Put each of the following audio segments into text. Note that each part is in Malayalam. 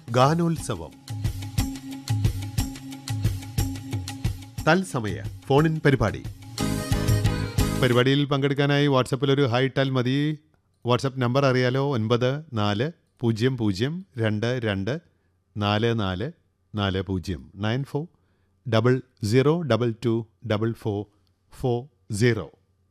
ഗാനോത്സവം തത്സമയ ഫോണിൻ പരിപാടി പരിപാടിയിൽ പങ്കെടുക്കാനായി വാട്സപ്പിൽ ഒരു ഹായ് ഇട്ടാൽ മതി വാട്സപ്പ് നമ്പർ അറിയാലോ ഒൻപത് നാല് പൂജ്യം പൂജ്യം രണ്ട് രണ്ട് നാല് നാല് നാല് പൂജ്യം nine four double zero double two double four four zero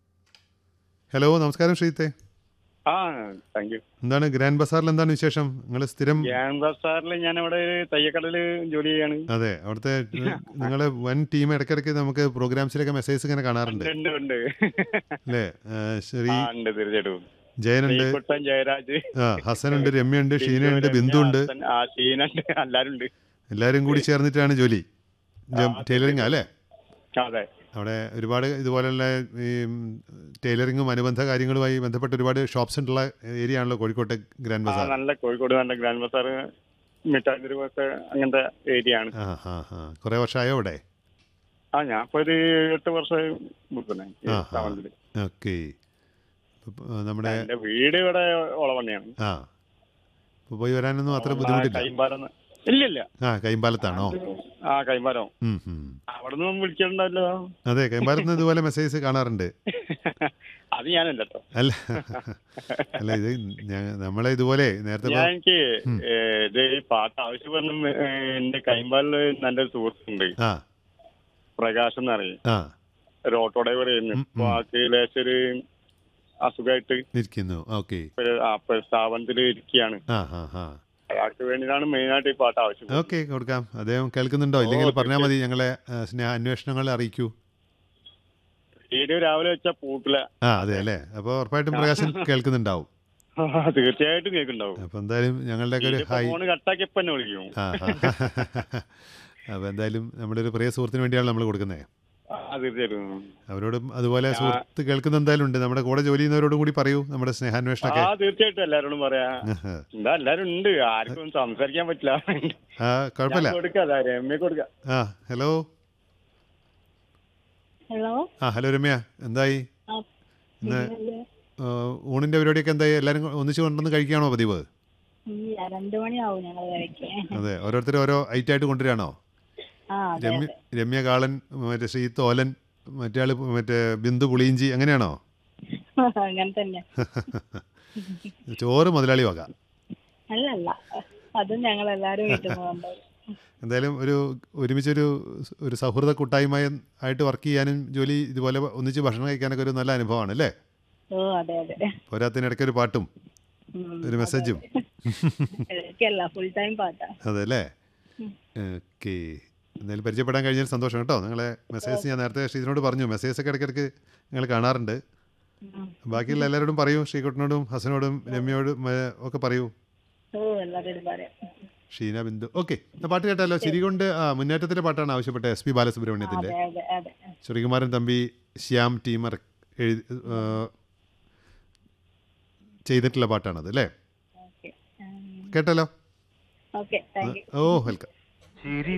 hello നമസ്കാരം ശ്രീത്തെ ആ താങ്ക് യു എന്താണ് ഗ്രാൻഡ് ബസാറിൽ എന്താണ് വിശേഷം നിങ്ങൾ സ്ഥിരം ഗ്യാൻ ബസാറിൽ ഞാൻ അവിടെ തയ്യക്കടല് ജോലി ചെയ്യാണ് അതെ അവിടുത്തെ നിങ്ങളെ വൻ ടീം ഇടയ്ക്കിടയ്ക്ക് നമുക്ക് പ്രോഗ്രാംസിലൊക്കെ മെസ്സേജ് ഇങ്ങനെ കാണാറുണ്ട് ഉണ്ട് ഉണ്ട് അല്ലേ ആ, ശ്രീ ആ ഉണ്ട് തീർച്ചയായിട്ടും ജയനുണ്ട് ശ്രീകുട്ടൻ ജയരാജ് ആ ഹസനുണ്ട് രമ്യുണ്ട് ഷീനയുണ്ട് ബിന്ദു ഉണ്ട് ഹസൻ, ആ ഷീനുണ്ട് എല്ലാരും ഉണ്ട് എല്ലാവരും കൂടി ചേർന്നിട്ടാണ് ജോലി ടൈലറിംഗ് അല്ലേ അതെ അവിടെ ഒരുപാട് ഇതുപോലുള്ള ഈ ടൈലറിങ്ങും അനുബന്ധ കാര്യങ്ങളുമായി ബന്ധപ്പെട്ട് ഒരുപാട് ഷോപ്സ് ഉള്ള ഏരിയ ആണല്ലോ കോഴിക്കോട്ടെ ഗ്രാൻഡ് ആ ബസാർ നല്ല കോഴിക്കോട് നല്ല ഗ്രാൻഡ് ബസാർ മിഠായി തെരുവൊക്കെ അങ്ങനത്തെ ഏരിയ ആണ് ആ ഹാ ഹാ കുറേ വർഷമായോ അവിടെ ആ ഞാൻ ഇപ്പൊ ഒരു എട്ട് വർഷമായി മുതലേ ഈ ആ, ആ. സ്ഥാപനത്തില് ഓക്കെ നമ്മുടെ എന്റെ വീട് ഇവിടെ ഒളവണ്ണയാണ് ആ ഇപ്പോൾ പോയി വരാനൊന്നും അത്ര ബുദ്ധിമുട്ടില്ല കൈമ്പാലം ഇല്ല ഇല്ല ആ കൈമ്പാലത്താണോ ആ കൈമ്പാലം ഉം, ഉം. അവിടെ നിന്ന് വിളിച്ചിട്ടുണ്ടല്ലോ അതെ കൈമ്പാലത്ത് നിന്ന് ഇതുപോലെ മെസ്സേജ് കാണാറുണ്ട് അത് ഞാനല്ല കേട്ടോ അല്ല അല്ല ഇത് ഞ- നമ്മളെ ഇതുപോലെ നേരത്തെ ഞാൻ ഇപ്പൊ- എനിക്ക് ഉം. ഏ, ഇത് ഈ പാട്ട് ആവശ്യപ്പെടുന്ന ഏ, എന്റെ കൈമ്പാലില് നല്ലൊരു സുഹൃത്തുണ്ട് ആ പ്രകാശ് എന്ന് പറയും ആ ഒരു ഓട്ടോ ഡ്രൈവർ ചെയ്യുന്നു ഉം, അപ്പൊ ഉം. ആൾക്ക് ലേശൊരു അസുഖമായിട്ട് ഇരിക്കുന്നു ഓക്കെ ഒരു ആ, ഇപ്പൊ സ്ഥാപനത്തിൽ ഇരിക്കുകയാണ് ആ ആ ആ അയാൾക്ക് വേണ്ടിയിട്ടാണ് മെയിൻ ആയിട്ട് ഈ പാട്ട് ആവശ്യപ്പെടുന്നത് ഓക്കെ കൊടുക്കാം അദ്ദേഹം കേൾക്കുന്നുണ്ടോ ഇല്ലെങ്കിൽ ഓ, പറഞ്ഞാൽ മതി ഞങ്ങളെ ആ, സ്നേഹ അന്വേഷണങ്ങൾ അറിയിക്കൂ റേഡിയോ രാവിലെ വെച്ചാ പൂട്ടില്ല ആ അതെ അല്ലേ അപ്പോൾ ഉറപ്പായിട്ടും പ്രകാശൻ കേൾക്കുന്നുണ്ടാവും തീർച്ചയായിട്ടും കേൾക്കുന്നുണ്ടാവും അപ്പോൾ എന്തായാലും ഞങ്ങളുടെയൊക്കെ ഒരു ഹായ് ഫോണ് കട്ടാക്കിയപ്പോ എന്നെ വിളിക്കും ആ അപ്പോൾ എന്തായാലും നമ്മുടെ ഒരു പ്രിയ സുഹൃത്തിന് വേണ്ടിയാണ് നമ്മൾ കൊടുക്കുന്നത് ആ തീർച്ചയായിട്ടും അവരോടും അതുപോലെ സുഹൃത്ത് കേൾക്കുന്ന എന്തായാലും ഉണ്ട് നമ്മുടെ കൂടെ ജോലി ചെയ്യുന്നവരോടും കൂടി പറയൂ നമ്മുടെ ആ സ്നേഹാന്വേഷണമൊക്കെ തീർച്ചയായിട്ടും എല്ലാരോടും പറയാ എന്താ എല്ലാരും ഉണ്ട് ആർക്കും സംസാരിക്കാൻ പറ്റില്ല ആ കുഴപ്പമില്ല ഞാൻ കൊടുക്കാം രമ്യ കൊടുക്കാം ആ ഹലോ ഹലോ ആ ഹലോ രമ്യ എന്തായി ആ, ഇന്ന് ഇന്നലെ ആ, ഊണിന്റെ പരിപാടിയൊക്കെ എന്തായി എല്ലാവരും ഒന്നിച്ച് കൊണ്ടുവന്ന് കഴിക്കുകയാണോ പതിവ് ഇല്ല രണ്ടു മണിയാവും ഞങ്ങൾ കഴിക്കാൻ അതെ ഓരോരുത്തർ ഓരോ ഐറ്റം ആയിട്ട് കൊണ്ടുവരികയാണോ ആ അതെ രമ്യ രമ്യ കാളൻ മറ്റേ ശ്രീ തോലൻ മറ്റേ ആള് മറ്റേ ബിന്ദു പുളിയിഞ്ചി അങ്ങനെയാണോ അതെ അങ്ങനെ തന്നെ ചോറ് മുതലാളി വക അല്ലല്ല അതും ഞങ്ങൾ എല്ലാരും വീട്ടിൽ നിന്ന് കൊണ്ടുപോകും എന്തായാലും ഒരു ഒരുമിച്ചൊരു ഒരു സൗഹൃദ കൂട്ടായ്മ ആയിട്ട് വർക്ക് ചെയ്യാനും ജോലി ഇതുപോലെ ഒന്നിച്ച് ഭക്ഷണം കഴിക്കാനൊക്കെ ഒരു നല്ല അനുഭവമാണ് അല്ലേ ഓ അതെ അതെ പോരാത്തിനിടയ്ക്ക് ഒരു പാട്ടും ഉം, ഒരു മെസ്സേജും എനിക്കല്ല ഫുൾ ടൈം പാട്ടാ അതെ അല്ലേ ഉം. ഓക്കെ എന്തായാലും പരിചയപ്പെടാൻ കഴിഞ്ഞാൽ സന്തോഷം കേട്ടോ നിങ്ങളെ മെസ്സേജ് ഞാൻ നേരത്തെ ശ്രീധരനോട് പറഞ്ഞു മെസ്സേജസ് ഒക്കെ ഇടയ്ക്കിടയ്ക്ക് നിങ്ങൾ കാണാറുണ്ട് ഉം. ബാക്കിയുള്ള എല്ലാവരോടും പറയൂ ശ്രീകുട്ടനോടും ഹസനോടും രമ്യയോടും ഏ, ഒക്കെ പറയൂ ഓ എല്ലാവരോടും പറയാം ഷീന ബിന്ദു ഓക്കെ പാട്ട് കേട്ടാലോ ചിരികൊണ്ട് ആ മുന്നേറ്റത്തിൻ്റെ പാട്ടാണ് ആവശ്യപ്പെട്ടത് എസ് പി ബാലസുബ്രഹ്മണ്യത്തിൻ്റെ അതെ അതെ അതെ ശ്രീകുമാരൻ തമ്പി ശ്യാം ടീമർ എഴുതി ആ, ചെയ്തിട്ടുള്ള പാട്ടാണത് അല്ലേ ഓക്കെ കേട്ടല്ലോ okay thank you oh welcome ചിരി